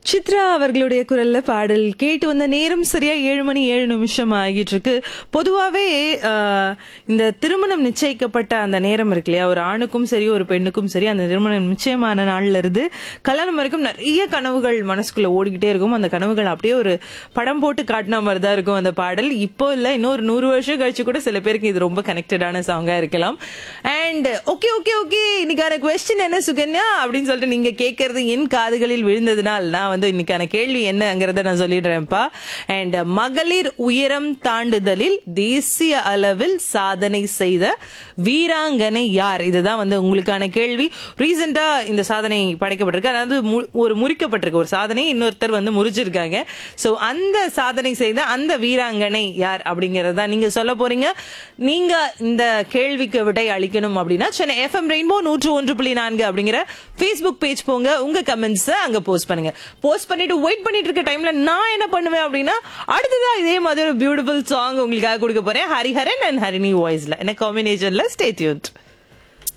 சித்ரா அவர்களுடைய குரல்ல பாடல் கேட்டு வந்த நேரம் சரியா ஏழு மணி ஏழு நிமிஷம் ஆகிட்டு இருக்கு பொதுவாவே ஆஹ், இந்த திருமணம் நிச்சயிக்கப்பட்ட அந்த நேரம் இருக்கு இல்லையா ஒரு ஆணுக்கும் சரி ஒரு பெண்ணுக்கும் சரி அந்த திருமணம் நிச்சயமான நாள்ல இருந்து கல்யாணம் வரைக்கும் நிறைய கனவுகள் மனசுக்குள்ள ஓடிக்கிட்டே இருக்கும் அந்த கனவுகள் அப்படியே ஒரு படம் போட்டு காட்டின மாதிரி தான் இருக்கும் அந்த பாடல் இப்போ இல்ல இன்னொரு நூறு வருஷம் கழிச்சு கூட சில பேருக்கு இது ரொம்ப கனெக்டடான சாங்கா இருக்கலாம் அண்ட் ஓகே ஓகே ஓகே இன்னைக்கான கொஸ்டின் என்ன சுகன்யா அப்படின்னு சொல்லிட்டு நீங்க கேட்கறது என் காதுகளில் விழுந்ததுனால் நான் வந்து இன்னைக்கான கேள்வி என்னங்கிறத நான் சொல்லிடுறேன்ப்பா அண்ட் மகளிர் உயரம் தாண்டுதலில் தேசிய அளவில் சாதனை செய்த வீராங்கனை யார் இதுதான் வந்து உங்களுக்கான கேள்வி ரீசெண்டா இந்த சாதனை படைக்கப்பட்டிருக்கு அதாவது மு- ஒரு முறிக்கப்பட்டிருக்கு ஒரு சாதனை இன்னொருத்தர் வந்து முறிச்சிருக்காங்க சோ அந்த சாதனை செய்த அந்த வீராங்கனை யார் அப்படிங்கறத நீங்க சொல்ல போறீங்க நீங்க இந்த கேள்விக்கு விடை அளிக்கணும் அப்படின்னா சென்னை எஃப்எம் ரெயின்போ நூற்று ஒன்று புள்ளி நான்கு அப்படிங்கிற ஃபேஸ்புக் பேஜ் போங்க உங்க கமெண்ட்ஸ் அங்க போஸ்ட் பண்ணுங்க போஸ்ட் பண்ணிட்டு வெயிட் பண்ணிட்டு இருக்க டைம்ல நான் என்ன பண்ணுவேன் அப்படின்னா அடுத்ததா இதே மாதிரி ஒரு பியூட்டிஃபுல் சாங் உங்களுக்காக கொடுக்க போறேன் ஹரிஹரன் அண்ட் ஹரிணி வாய்ஸ்ல என்ன காம்பினேஷன்ல ஸ்டே டியூன்ட்